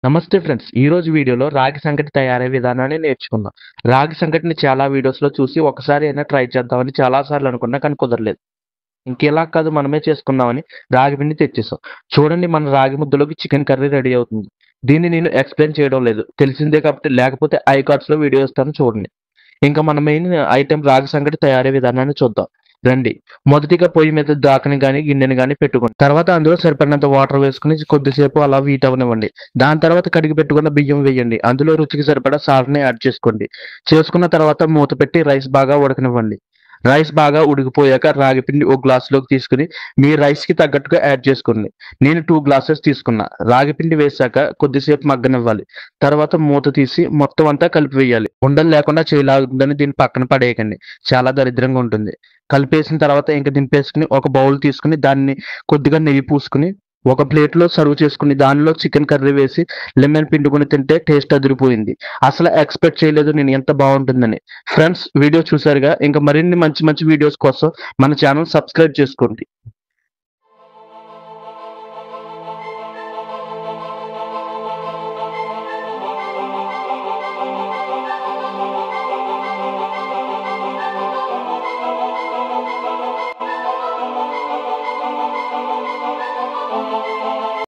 నమస్తే ఫ్రెండ్స్ ఈ రోజు వీడియోలో రాగి సంగటి తయారయ్యే విధానాన్ని నేర్చుకుందాం రాగి సంగటిని చాలా వీడియోస్లో చూసి ఒకసారి అయినా ట్రై చేద్దామని చాలా సార్లు అనుకున్నా కానీ కుదరలేదు ఇంకెలా కాదు మనమే చేసుకుందామని రాగి పిండి తెచ్చేసాం చూడండి మన రాగి ముద్దలోకి చికెన్ కర్రీ రెడీ అవుతుంది దీన్ని నేను ఎక్స్ప్లెయిన్ చేయడం లేదు తెలిసిందే కాబట్టి లేకపోతే ఐ కార్డ్స్లో వీడియో ఇస్తాను చూడండి ఇంకా మన మెయిన్ ఐటెం రాగి సంగటి తయారయ్యే విధానాన్ని చూద్దాం రండి మొదటిగా పొయ్యి మీద దాకని కానీ గిన్నెని కానీ పెట్టుకోండి తర్వాత అందులో సరిపడినంత వాటర్ వేసుకుని కొద్దిసేపు అలా వీట్ అవనివ్వండి దాని తర్వాత కడిగి పెట్టుకున్న బియ్యం వేయండి అందులో రుచికి సరిపడా సాల్ట్ని యాడ్ చేసుకోండి చేసుకున్న తర్వాత మూత పెట్టి రైస్ బాగా ఉడకనివ్వండి రైస్ బాగా ఉడికిపోయాక రాగి పిండి ఒక గ్లాసులోకి తీసుకుని మీ రైస్ కి తగ్గట్టుగా యాడ్ చేసుకోండి నేను టూ గ్లాసెస్ తీసుకున్నా రాగి పిండి వేసాక కొద్దిసేపు మగ్గనివ్వాలి తర్వాత మూత తీసి మొత్తం అంతా కలిపి వేయాలి ఉండలు లేకుండా చేయలాగుందని దీన్ని పక్కన పడేయకండి చాలా దరిద్రంగా ఉంటుంది కలిపేసిన తర్వాత ఇంకా దింపేసుకుని ఒక బౌల్ తీసుకుని దాన్ని కొద్దిగా నెయ్యి పూసుకుని ఒక ప్లేట్ లో సర్వ్ చేసుకుని దానిలో చికెన్ కర్రీ వేసి లెమన్ పిండుకొని తింటే టేస్ట్ అదిరిపోయింది అసలు ఎక్స్పెక్ట్ చేయలేదు నేను ఎంత బాగుంటుందని ఫ్రెండ్స్ వీడియో చూసారుగా ఇంకా మరిన్ని మంచి మంచి వీడియోస్ కోసం మన ఛానల్ సబ్స్క్రైబ్ చేసుకోండి